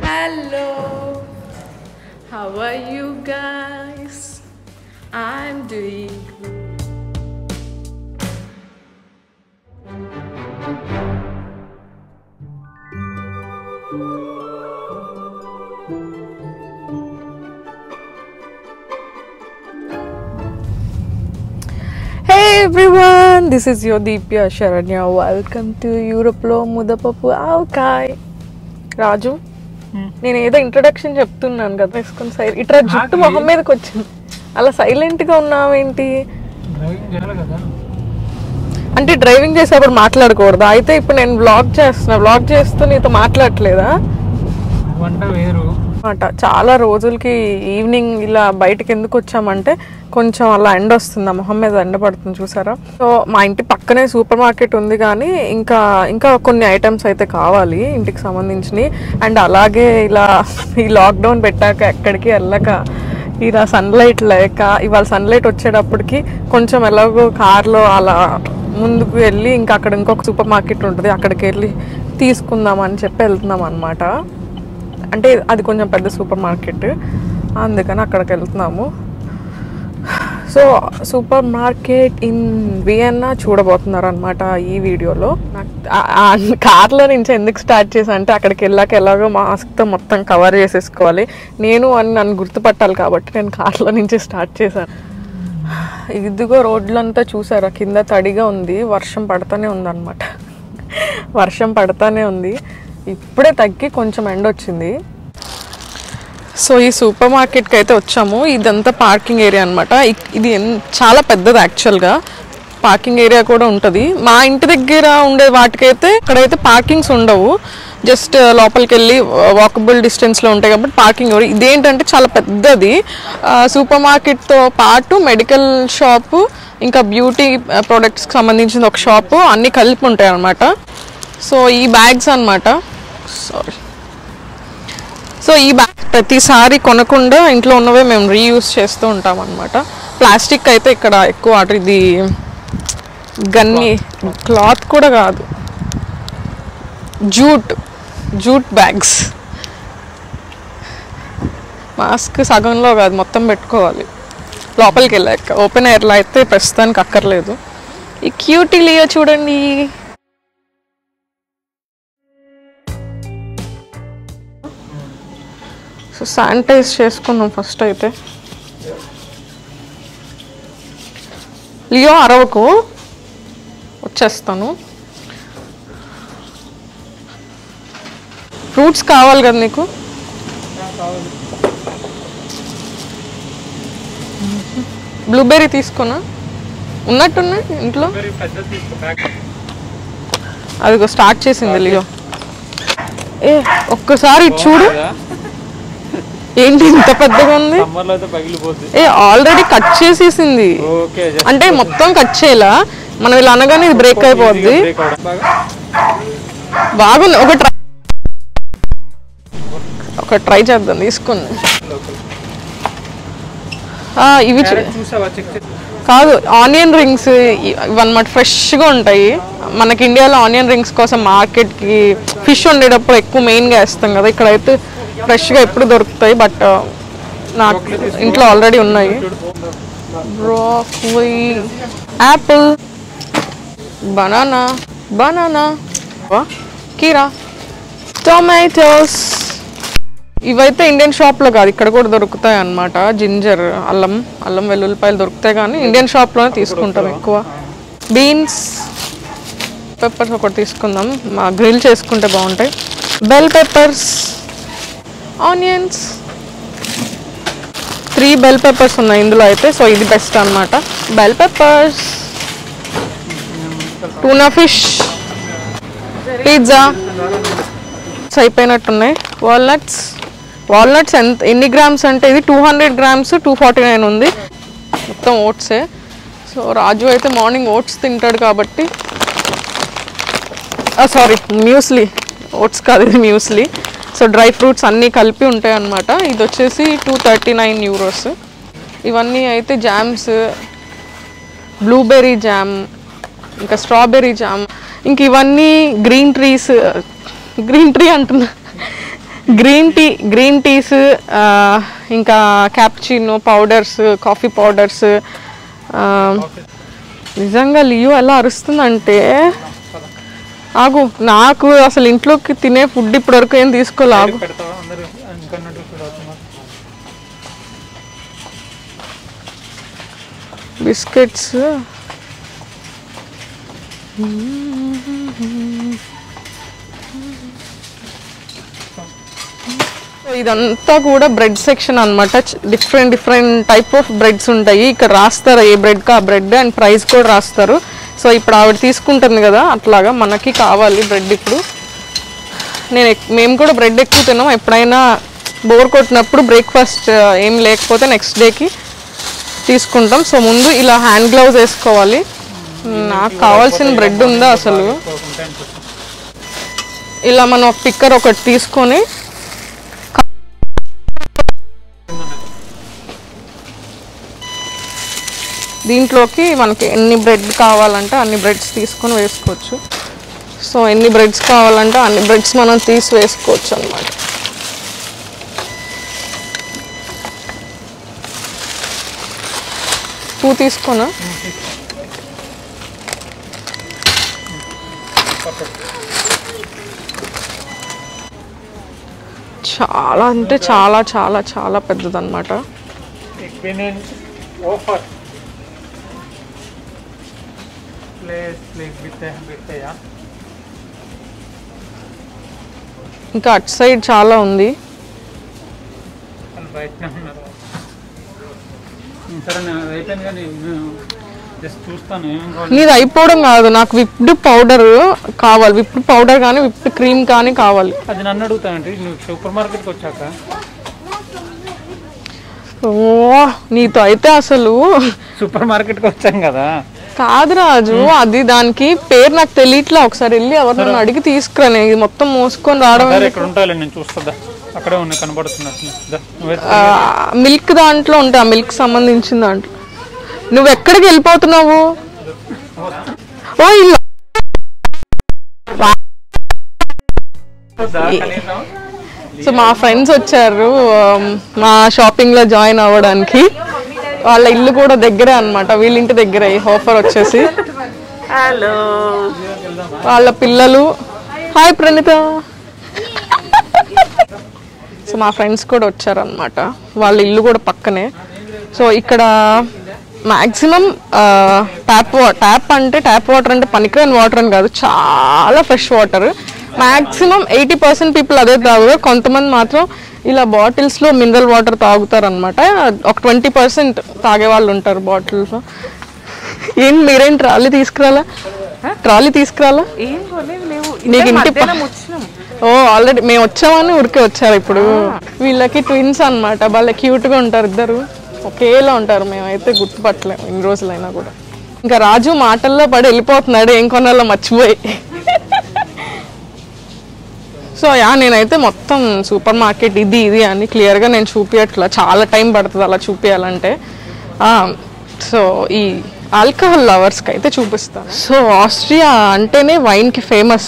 Hello, how are you guys? I'm doing good. Hey everyone, this is your Deepya Sharanya. Welcome to యూరోప్లో ముదపప్పు ఆవకాయ్ రాజు నేను ఏదో introduction చెప్తున్నాను కదా వేసుకొని సైడ్ ఇట్లా జుట్టు మొహం మీదకి వచ్చింది అలా సైలెంట్ గా ఉన్నావేంటి డ్రైవింగ్ చేయాలి కదా అంటే డ్రైవింగ్ చేసేప్పుడు మాట్లాడకూడదు అయితే ఇప్పుడు నేను వ్లాగ్ చేస్తున్నా వ్లాగ్ చేస్తూ నీతో మాట్లాడట్లేదా వంట వేరు అనమాట చాలా రోజులకి ఈవినింగ్ ఇలా బయటకు ఎందుకు వచ్చామంటే కొంచెం అలా ఎండ వస్తుంది ఆ మొహం మీద ఎండ పడుతుంది చూసారా సో మా ఇంటి పక్కనే సూపర్ మార్కెట్ ఉంది కానీ ఇంకా ఇంకా కొన్ని ఐటమ్స్ అయితే కావాలి ఇంటికి సంబంధించినవి అండ్ అలాగే ఇలా ఈ లాక్డౌన్ పెట్టాక ఎక్కడికి వెళ్ళక ఇలా సన్లైట్ లేక ఇవాళ సన్లైట్ వచ్చేటప్పటికి కొంచెం ఎలాగో కార్లో అలా ముందుకు వెళ్ళి ఇంకా అక్కడ ఇంకొక సూపర్ మార్కెట్ ఉంటుంది అక్కడికి వెళ్ళి తీసుకుందాం అని చెప్పి వెళ్తున్నాం అనమాట అంటే అది కొంచెం పెద్ద సూపర్ మార్కెట్ అందుకని అక్కడికి వెళ్తున్నాము so supermarket in Vienna చూడబోతున్నారు అనమాట ఈ వీడియోలో నాకు ఆ- ఆ కార్లో నుంచి ఎందుకు స్టార్ట్ చేసా అంటే అక్కడికి వెళ్ళాక ఎలాగో మాస్క్తో మొత్తం కవర్ చేసేసుకోవాలి నేను అని నన్ను గుర్తుపట్టాలి కాబట్టి నేను కార్లో నుంచి స్టార్ట్ చేశాను ఇదిగో రోడ్లంతా చూసారా కింద తడిగా ఉంది వర్షం పడతానే ఉందన్నమాట వర్షం పడతానే ఉంది ఇప్పుడే తగ్గి కొంచెం ఎండ వచ్చింది సో ఈ సూపర్ మార్కెట్కి అయితే వచ్చాము ఇదంతా పార్కింగ్ ఏరియా అనమాట ఇది ఎన్- చాలా పెద్దది యాక్చువల్గా పార్కింగ్ ఏరియా కూడా ఉంటుంది మా ఇంటి దగ్గర ఉండే వాటికైతే ఇక్కడైతే పార్కింగ్స్ ఉండవు జస్ట్ లోపలికి వెళ్ళి వాకబుల్ డిస్టెన్స్లో ఉంటాయి కాబట్టి పార్కింగ్ ఎవరు ఇదేంటంటే చాలా పెద్దది సూపర్ మార్కెట్తో పాటు మెడికల్ షాపు ఇంకా బ్యూటీ ప్రొడక్ట్స్కి సంబంధించిన ఒక షాపు అన్నీ కలిపి ఉంటాయి అనమాట సో ఈ బ్యాగ్స్ అనమాట సారీ సో ఈ బ్యాగ్ ప్రతిసారి కొనకుండా ఇంట్లో ఉన్నవే మేము రీయూస్ చేస్తూ ఉంటాం అనమాట ప్లాస్టిక్ అయితే ఇక్కడ ఎక్కువ వాటర్ ఇది గన్ని క్లాత్ కూడా కాదు జూట్ జూట్ బ్యాగ్స్ మాస్క్ సగంలో కాదు మొత్తం పెట్టుకోవాలి లోపలికి వెళ్ళాక ఓపెన్ ఎయిర్లో అయితే ప్రస్తుతానికి అక్కర్లేదు ఈ క్యూటీ లియో చూడండి సో శానిటైజ్ చేసుకున్నాం ఫస్ట్ అయితే లియో అరవకు వచ్చేస్తాను ఫ్రూట్స్ కావాలి కదా నీకు బ్లూబెర్రీ తీసుకున్నా ఉన్నట్టున్నా ఇంట్లో మరి పెద్ద తీసుకో బ్యాగ్ అదిగో స్టార్ట్ చేసింది లియో ఏ ఒక్కసారి ఇటు చూడు ఏంటి ఇంత పెద్దగా ఉంది సమ్మర్ లో అయితే పగిలిపోద్ది ఏ ఆల్రెడీ కట్ చేసేసింది ఓకే just అంటే మొత్తం కట్ చేయాల మనం ఇలా అనగానే ఇది బ్రేక్ అయిపోద్ది break అవడం. బాగా బాగుంది ఒక ట్రై ఒక ట్రై చేద్దాం తీసుకుని ఆ, ఇవి చూ- క్యారెట్ చూసావా చెక్ చేసి కాదు ఆనియన్ రింగ్స్ ఇవన్నమాట ఫ్రెష్గా ఉంటాయి మనకి ఇండియాలో ఆనియన్ రింగ్స్ కోసం మార్కెట్కి ఫిష్ వండేటప్పుడు ఎక్కువ మెయిన్గా వేస్తాం కదా ఇక్కడైతే ఫ్రెష్గా ఎప్పుడు దొరుకుతాయి బట్ నాకు ఇంట్లో ఆల్రెడీ ఉన్నాయి బ్రోకలీ యాపిల్ బనానా బనానా కీరా టొమాటోస్ ఇవైతే ఇండియన్ షాప్లో కాదు ఇక్కడ కూడా దొరుకుతాయి అన్నమాట జింజర్ అల్లం అల్లం వెల్లుల్లిపాయలు దొరుకుతాయి కానీ ఇండియన్ షాప్లోనే తీసుకుంటాం ఎక్కువ బీన్స్ పెప్పర్స్ ఒకటి తీసుకుందాం మా గ్రిల్ చేసుకుంటే బాగుంటాయి bell peppers onions three bell peppers ఉన్నాయి ఇందులో అయితే సో ఇది బెస్ట్ అన్నమాట bell peppers tuna fish pizza అయిపోయినట్టున్నాయి వాల్నట్స్ వాల్నట్స్ ఎంత ఎన్ని గ్రామ్స్ అంటే ఇది two hundred grams two forty nine ఉంది మొత్తం ఓట్సే సో రాజు అయితే మార్నింగ్ ఓట్స్ తింటాడు కాబట్టి సారీ మ్యూస్లీ ఓట్స్ కాదు ఇది మ్యూస్లీ సో డ్రై ఫ్రూట్స్ అన్నీ కలిపి ఉంటాయి అన్నమాట ఇది వచ్చేసి టూ థర్టీ నైన్ యూరోస్ ఇవన్నీ అయితే జామ్స్ బ్లూబెర్రీ జామ్ ఇంకా స్ట్రాబెర్రీ జామ్ ఇంక ఇవన్నీ గ్రీన్ ట్రీస్ గ్రీన్ ట్రీ అంటున్నా గ్రీన్ టీ గ్రీన్ టీస్ ఇంకా క్యాప్చినో పౌడర్స్ కాఫీ పౌడర్స్ నిజంగా లియో ఎలా అరుస్తుందంటే ఆగు నాకు అసలు ఇంట్లోకి తినే ఫుడ్ ఇప్పటివరకు ఏం తీసుకోలే ఆగు పెడతావా అందరూ ఇంకా నోటిఫికేషన్ అవుతున్నారు బిస్కెట్స్ సో ఇదంతా కూడా బ్రెడ్ సెక్షన్ అనమాట different different type of breads ఉంటాయి ఇక్కడ రాస్తారు ఏ బ్రెడ్కి ఆ బ్రెడ్ అండ్ ప్రైస్ కూడా రాస్తారు సో ఇప్పుడు ఆవిడ తీసుకుంటుంది కదా అట్లాగా మనకి కావాలి బ్రెడ్ ఇప్పుడు నేను ఎక్- మేము కూడా బ్రెడ్ ఎక్కువ తిన్నాం ఎప్పుడైనా బోర్ కొట్టినప్పుడు బ్రేక్ఫాస్ట్ ఏం లేకపోతే నెక్స్ట్ డేకి తీసుకుంటాం సో ముందు ఇలా హ్యాండ్ గ్లౌజ్ వేసుకోవాలి నాకు కావాల్సిన బ్రెడ్ ఉందా అసలు ఉంటాయి అనుకుంటున్నాను ఇలా మనం ఒక పిక్కర్ ఒకటి తీసుకొని దీంట్లోకి మనకి ఎన్ని బ్రెడ్ కావాలంటే అన్ని బ్రెడ్స్ తీసుకొని వేసుకోవచ్చు సో ఎన్ని బ్రెడ్స్ కావాలంటే అన్ని బ్రెడ్స్ మనం తీసి వేసుకోవచ్చు అనమాట టూ తీసుకోనా చాలా అంటే చాలా చాలా చాలా పెద్దదన్నమాట Ik ben in over. Please, please, bitte, bitte, ja. ఇంకా అటు సైడ్ చాలా ఉంది వాళ్ళు బయటనే ఉన్నారు సరే నేను అది అయిపోయింది కానీ నేను జస్ట్ చూస్తాను ఏమేమి కావాలి నీది అయిపోవడం కాదు నాకు విప్డ్ పౌడర్ కావాలి విప్డ్ పౌడర్ కానీ విప్డ్ క్రీమ్ కానీ కావాలి అది నన్ను అడుగుతానండి నువ్వు సూపర్ మార్కెట్కి వచ్చాక ఓ నీతో అయితే అసలు సూపర్ మార్కెట్కి వచ్చాం కదా కాదు రాజు అది దానికి పేరు నాకు తెలియట్లా ఒకసారి వెళ్ళి ఎవరినైనా అడిగి తీసుకురా నేను ఇది మొత్తం మోసుకొని రావడం సరే ఇక్కడ ఉంటాయి నేను చూస్తుందా అక్కడే ఉన్నాయి కనబడుతున్నట్టు దా, నువ్వే మిల్క్ దాంట్లో ఉంటా మిల్క్ సంబంధించిన దాంట్లో నువ్వు ఎక్కడికి వెళ్ళిపోతున్నావు ఓ ఇలా దా, కనీసం. సో మా ఫ్రెండ్స్ వచ్చారు um, మా షాపింగ్ లో జాయిన్ అవ్వడానికి వాళ్ళ ఇల్లు కూడా దగ్గరే అన్నమాట వీళ్ళ ఇంటి దగ్గరే ఈ ఆఫర్ వచ్చేసి హలో వాళ్ళ పిల్లలు హాయ్ ప్రణీత సో మా ఫ్రెండ్స్ కూడా వచ్చారనమాట వాళ్ళ ఇల్లు కూడా పక్కనే సో ఇక్కడ మ్యాక్సిమం ట్యాప్ ట్యాప్ అంటే ట్యాప్ వాటర్ అంటే పనికిరాని వాటర్ అని కాదు చాలా fresh water maximum eighty percent people అదే తాగుతారు కొంతమంది మాత్రం ఇలా బాటిల్స్లో మినరల్ వాటర్ తాగుతారు అనమాట ఒక ట్వంటీ పర్సెంట్ తాగే వాళ్ళు ఉంటారు బాటిల్స్లో ఏం మీరేం ట్రాలీ తీసుకురాలా ట్రాలీ తీసుకురాలా ఏం కొనేవి లేవు నీకు ఇంటి ప- మధ్యాహ్నం వచ్చినాం ఓ ఆల్రెడీ మేము వచ్చామని ఊరికే వచ్చారు ఇప్పుడు వీళ్ళకి ట్విన్స్ అన్నమాట వాళ్ళ క్యూట్ గా ఉంటారు ఇద్దరు ఒకేలా ఉంటారు మేమైతే గుర్తుపట్టలేము ఇన్ని రోజులైనా కూడా ఇంకా రాజు మాటల్లో పడి వెళ్ళిపోతున్నాడు ఏం కొనాలో మర్చిపోయి సో యా నేనైతే మొత్తం సూపర్ మార్కెట్ ఇది ఇది అని క్లియర్గా నేను చూపించట్లా చాలా టైం పడుతుంది అలా చూపించాలంటే సో ఈ ఆల్కహాల్ లవర్స్కి అయితే చూపిస్తాను సో ఆస్ట్రియా అంటేనే వైన్కి famous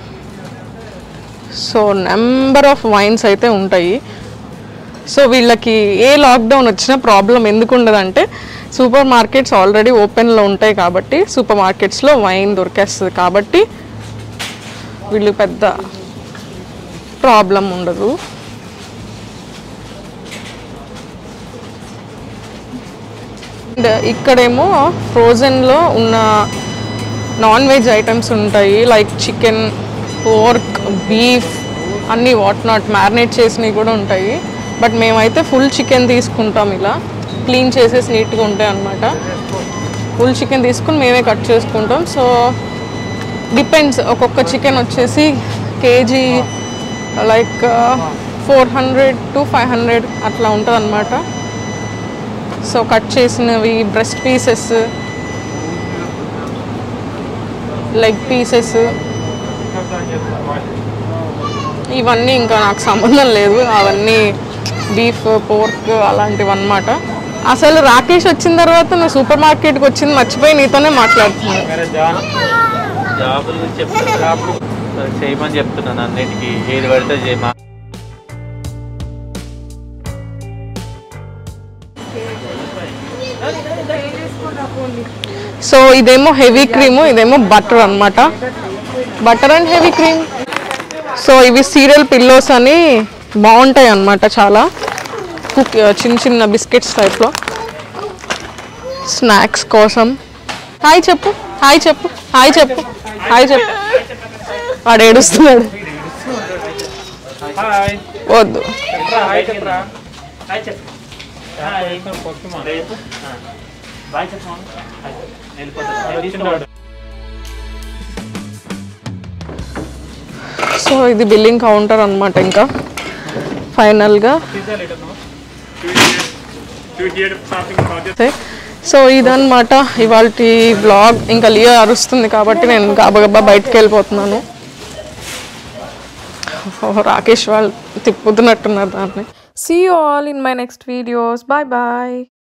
so number of wines అయితే ఉంటాయి సో వీళ్ళకి ఏ లాక్డౌన్ వచ్చినా ప్రాబ్లం ఎందుకు ఉండదంటే సూపర్ మార్కెట్స్ ఆల్రెడీ ఓపెన్లో ఉంటాయి కాబట్టి సూపర్ మార్కెట్స్లో వైన్ దొరికేస్తుంది కాబట్టి వీళ్ళు పెద్ద ప్రాబ్లం ఉండదు అండ్ ఇక్కడేమో ఫ్రోజన్లో ఉన్న నాన్ వెజ్ ఐటమ్స్ ఉంటాయి లైక్ చికెన్ పోర్క్ బీఫ్ అన్నీ వాట్ నాట్ మ్యారినేట్ చేసినవి కూడా ఉంటాయి బట్ మేమైతే ఫుల్ చికెన్ తీసుకుంటాం ఇలా క్లీన్ చేసేసి నీట్గా ఉంటాయి అన్నమాట ఫుల్ చికెన్ తీసుకుని మేమే కట్ చేసుకుంటాం సో డిపెండ్స్ ఒక్కొక్క చికెన్ వచ్చేసి KG like four hundred to five hundred అట్లా ఉంటుంది అనమాట సో కట్ చేసినవి బ్రెస్ట్ పీసెస్ లెగ్ పీసెస్ ఇవన్నీ ఇంకా నాకు సంబంధం లేదు అవన్నీ బీఫ్ పోర్క్ అలాంటివి అన్నమాట అసలు రాకేష్ వచ్చిన తర్వాత నువ్వు సూపర్ మార్కెట్కి వచ్చింది మర్చిపోయి నీతోనే మాట్లాడుతున్నాను వేరే జాన్ జాబుల గురించి చెప్తున్నా చేయమని చెప్తున్నాను అన్నిటికీ ఏది పడితే చేయమా సో ఇదేమో హెవీ క్రీమ్ ఇదేమో బటర్ అన్నమాట butter and heavy cream so ఇవి సీరియల్ పిల్లోస్ అని బాగుంటాయి అన్నమాట చాలా కుక్ చిన్న చిన్న బిస్కెట్స్ టైప్లో స్నాక్స్ కోసం హాయ్ చెప్పు హాయ్ చెప్పు హాయ్ చెప్పు హాయ్ చెప్పు వాడు ఏడుస్తున్నాడు హాయ్ వద్దు చెప్పరా హాయ్ చెప్పరా పొక్కుమా సో ఇది బిల్లింగ్ కౌంటర్ అన్నమాట ఇంకా ఫైనల్గా సో ఇదన్నమాట ఇవాళ బ్లాగ్ ఇంకా లియో అరుస్తుంది కాబట్టి నేను గబగబా బయటకు వెళ్ళిపోతున్నాను ఓ, రాకేష్ వాళ్ళు తిప్పుతున్నట్టున్నారు దాన్ని see all in my next videos bye bye